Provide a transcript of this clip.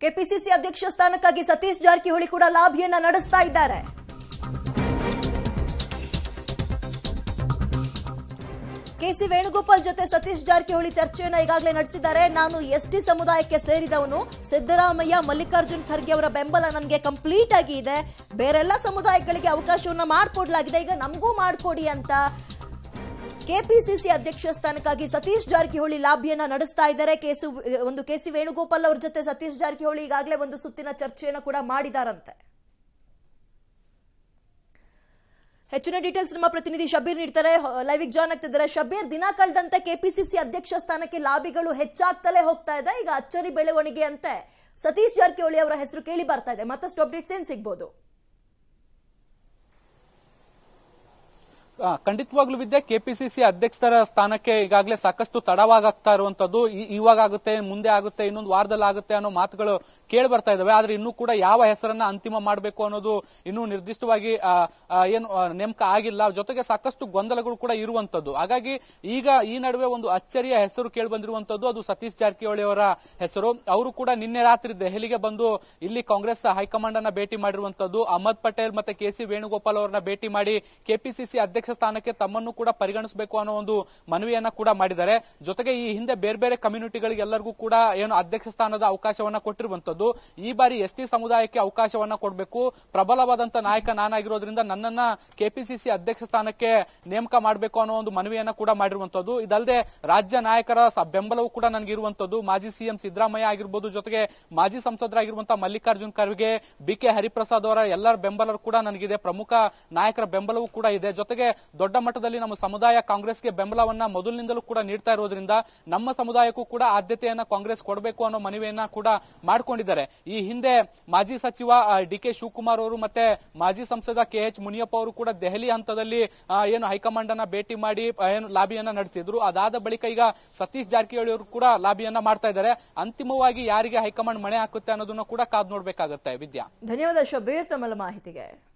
KPCC ಅಧ್ಯಕ್ಷ ಸ್ಥಾನಕ್ಕಾಗಿ ಸತೀಶ್ ಜಾರಕಿಹೊಳಿ ಕೂಡ ಲಾಭಿಯನ್ನ ನಡೆಸ್ತಾ ಇದ್ದಾರೆ ಕೆಸಿ ವೇಣುಗೋಪಾಲ್ ಜೊತೆ ಸತೀಶ್ ಜಾರಕಿಹೊಳಿ ಚರ್ಚೆಯನ್ನ ಈಗಾಗಲೇ ನಡೆಸಿದ್ದಾರೆ ನಾನು ಎಸ್ ಟಿ ಸಮುದಾಯಕ್ಕೆ ಸೇರಿದವನು ಸಿದ್ದರಾಮಯ್ಯ ಮಲ್ಲಿಕಾರ್ಜುನ್ ಖರ್ಗೆ ಅವರ ಬೆಂಬಲ ನನಗೆ ಕಂಪ್ಲೀಟ್ ಆಗಿ ಇದೆ ಬೇರೆಲ್ಲ ಸಮುದಾಯಗಳಿಗೆ ಅವಕಾಶವನ್ನ ಮಾಡಿಕೊಡ್ಲಾಗಿದೆ ಈಗ ನಮಗೂ ಮಾಡಿಕೊಡಿ ಅಂತ ಕೆಪಿಸಿಸಿ ಅಧ್ಯಕ್ಷ ಸ್ಥಾನಕ್ಕಾಗಿ ಸತೀಶ್ ಜಾರಕಿಹೊಳಿ ಲಾಭಿಯನ್ನ ನಡೆಸ್ತಾ ಇದ್ದಾರೆ ಕೇಸು ಒಂದು ಕೆಸಿ ವೇಣುಗೋಪಾಲ್ ಅವ್ರ ಜೊತೆ ಸತೀಶ್ ಜಾರಕಿಹೊಳಿ ಈಗಾಗಲೇ ಒಂದು ಸುತ್ತಿನ ಚರ್ಚೆಯನ್ನು ಕೂಡ ಮಾಡಿದಾರಂತೆ ಹೆಚ್ಚಿನ ಡೀಟೇಲ್ಸ್ ನಮ್ಮ ಪ್ರತಿನಿಧಿ ಶಬೀರ್ ನೀಡ್ತಾರೆ ಲೈವಿಗೆ ಜಾಯ್ನ್ ಆಗ್ತಿದ್ದಾರೆ ಶಬೀರ್ ದಿನ ಕಳೆದಂತೆ ಕೆಪಿಸಿಸಿ ಅಧ್ಯಕ್ಷ ಸ್ಥಾನಕ್ಕೆ ಲಾಬಿಗಳು ಹೆಚ್ಚಾಗ್ತಲೇ ಹೋಗ್ತಾ ಇದೆ ಈಗ ಅಚ್ಚರಿ ಬೆಳವಣಿಗೆ ಅಂತೆ ಸತೀಶ್ ಜಾರಕಿಹೊಳಿ ಅವರ ಹೆಸರು ಕೇಳಿ ಬರ್ತಾ ಇದೆ ಮತ್ತಷ್ಟು ಅಪ್ಡೇಟ್ಸ್ ಏನ್ ಸಿಗ್ಬೋದು ಆ, ಖಂಡಿತವಾಗ್ಲೂ ವಿದ್ಯೆ ಕೆಪಿಸಿಸಿ ಅಧ್ಯಕ್ಷರ ಸ್ಥಾನಕ್ಕೆ ಈಗಾಗಲೇ ಸಾಕಷ್ಟು ತಡವಾಗ್ತಾ ಇರುವಂತದ್ದು ಈ- ಇವಾಗ ಆಗುತ್ತೆ ಮುಂದೆ ಆಗುತ್ತೆ ಇನ್ನೊಂದು ವಾರದಲ್ಲಿ ಆಗುತ್ತೆ ಅನ್ನೋ ಮಾತುಗಳು ಕೇಳಿ ಬರ್ತಾ ಇದಾವೆ ಆದ್ರೆ ಇನ್ನೂ ಕೂಡ ಯಾವ ಹೆಸರನ್ನ ಅಂತಿಮ ಮಾಡಬೇಕು ಅನ್ನೋದು ಇನ್ನೂ ನಿರ್ದಿಷ್ಟವಾಗಿ ಆ, ಆ, ಏನು ಆ, ನೇಮಕ ಆಗಿಲ್ಲ ಜೊತೆಗೆ ಸಾಕಷ್ಟು ಗೊಂದಲಗಳು ಕೂಡ ಇರುವಂತದ್ದು ಹಾಗಾಗಿ ಈಗ ಈ ನಡುವೆ ಒಂದು ಅಚ್ಚರಿಯ ಹೆಸರು ಕೇಳಿ ಬಂದಿರುವಂತದ್ದು ಅದು ಸತೀಶ್ ಜಾರಕಿಹೊಳಿ ಅವರ ಹೆಸರು ಅವರು ಕೂಡ ನಿನ್ನೆ ರಾತ್ರಿ ದೆಹಲಿಗೆ ಬಂದು ಇಲ್ಲಿ ಕಾಂಗ್ರೆಸ್ ಹೈಕಮಾಂಡ್ ಅನ್ನ ಭೇಟಿ ಮಾಡಿರುವಂತದ್ದು ಅಹಮದ್ ಪಟೇಲ್ ಮತ್ತೆ ಕೆ ಸಿ ವೇಣುಗೋಪಾಲ್ ಅವರನ್ನ ಭೇಟಿ ಮಾಡಿ ಕೆಪಿಸಿಸಿ ಅಧ್ಯಕ್ಷ ಸ್ಥಾನಕ್ಕೆ ತಮ್ಮನ್ನು ಕೂಡ ಪರಿಗಣಿಸಬೇಕು ಅನ್ನೋ ಒಂದು ಮನವಿಯನ್ನ ಕೂಡ ಮಾಡಿದ್ದಾರೆ ಜೊತೆಗೆ ಈ ಹಿಂದೆ ಬೇರೆ ಬೇರೆ ಕಮ್ಯುನಿಟಿಗಳಿಗೆ ಎಲ್ಲರಿಗೂ ಕೂಡ ಏನು ಅಧ್ಯಕ್ಷ ಸ್ಥಾನದ ಅವಕಾಶವನ್ನ ಕೊಟ್ಟಿರುವಂತದ್ದು ಈ ಬಾರಿ ಎಸ್ ಟಿ ಸಮುದಾಯಕ್ಕೆ ಅವಕಾಶವನ್ನ ಕೊಡಬೇಕು ಪ್ರಬಲವಾದಂತ ನಾಯಕ ನಾನಾಗಿರೋದ್ರಿಂದ ನನ್ನನ್ನ ಕೆಪಿಸಿಸಿ ಅಧ್ಯಕ್ಷ ಸ್ಥಾನಕ್ಕೆ ನೇಮಕ ಮಾಡಬೇಕು ಅನ್ನೋ ಒಂದು ಮನವಿಯನ್ನ ಕೂಡ ಮಾಡಿರುವಂತದ್ದು ಇದಲ್ಲದೆ ರಾಜ್ಯ ನಾಯಕರ ಸ- ಬೆಂಬಲವೂ ಕೂಡ ನನಗೆ ಇರುವಂತದ್ದು ಮಾಜಿ ಸಿಎಂ ಸಿದ್ದರಾಮಯ್ಯ ಆಗಿರ್ಬೋದು ಜೊತೆಗೆ ಮಾಜಿ ಸಂಸದರಾಗಿರುವಂತಹ ಮಲ್ಲಿಕಾರ್ಜುನ್ ಖರ್ಗೆ ಬಿ ಕೆ ಹರಿಪ್ರಸಾದ್ ಅವರ ಎಲ್ಲರ ಬೆಂಬಲ ಕೂಡ ನನಗಿದೆ ಪ್ರಮುಖ ನಾಯಕರ ಬೆಂಬಲವೂ ಕೂಡ ಇದೆ ಜೊತೆಗೆ ದೊಡ್ಡ ಮಟ್ಟದಲ್ಲಿ ನಮ್ಮ ಸಮುದಾಯ ಕಾಂಗ್ರೆಸ್ಗೆ ಬೆಂಬಲವನ್ನ ಮೊದಲಿನಿಂದಲೂ ಕೂಡ ನೀಡ್ತಾ ಇರೋದ್ರಿಂದ ನಮ್ಮ ಸಮುದಾಯಕ್ಕೂ ಕೂಡ ಆದ್ಯತೆಯನ್ನ ಕಾಂಗ್ರೆಸ್ ಕೊಡಬೇಕು ಅನ್ನೋ ಮನವಿಯನ್ನ ಕೂಡ ಮಾಡ್ಕೊಂಡಿದ್ದಾರೆ ಈ ಹಿಂದೆ ಮಾಜಿ ಸಚಿವ ಡಿ ಕೆ ಶಿವಕುಮಾರ್ ಅವರು ಮತ್ತೆ ಮಾಜಿ ಸಂಸದ ಕೆ ಎಚ್ ಮುನಿಯಪ್ಪ ಅವರು ಕೂಡ ದೆಹಲಿ ಹಂತದಲ್ಲಿ ಆ, ಏನು ಹೈಕಮಾಂಡ್ ಅನ್ನ ಭೇಟಿ ಮಾಡಿ ಆ, ಏನು ಲಾಬಿಯನ್ನ ನಡೆಸಿದ್ರು ಅದಾದ ಬಳಿಕ ಈಗ ಸತೀಶ್ ಜಾರಕಿಹೊಳಿ ಅವರು ಕೂಡ ಲಾಬಿಯನ್ನ ಮಾಡ್ತಾ ಇದ್ದಾರೆ ಅಂತಿಮವಾಗಿ ಯಾರಿಗೆ ಹೈಕಮಾಂಡ್ ಮಣೆ ಹಾಕುತ್ತೆ ಅನ್ನೋದನ್ನ ಕೂಡ ಕಾದ್ ನೋಡ್ಬೇಕಾಗತ್ತೆ ವಿದ್ಯಾ ಧನ್ಯವಾದ ಶಬೀರ್ ತಮ್ಮ ಮಾಹಿತಿಗೆ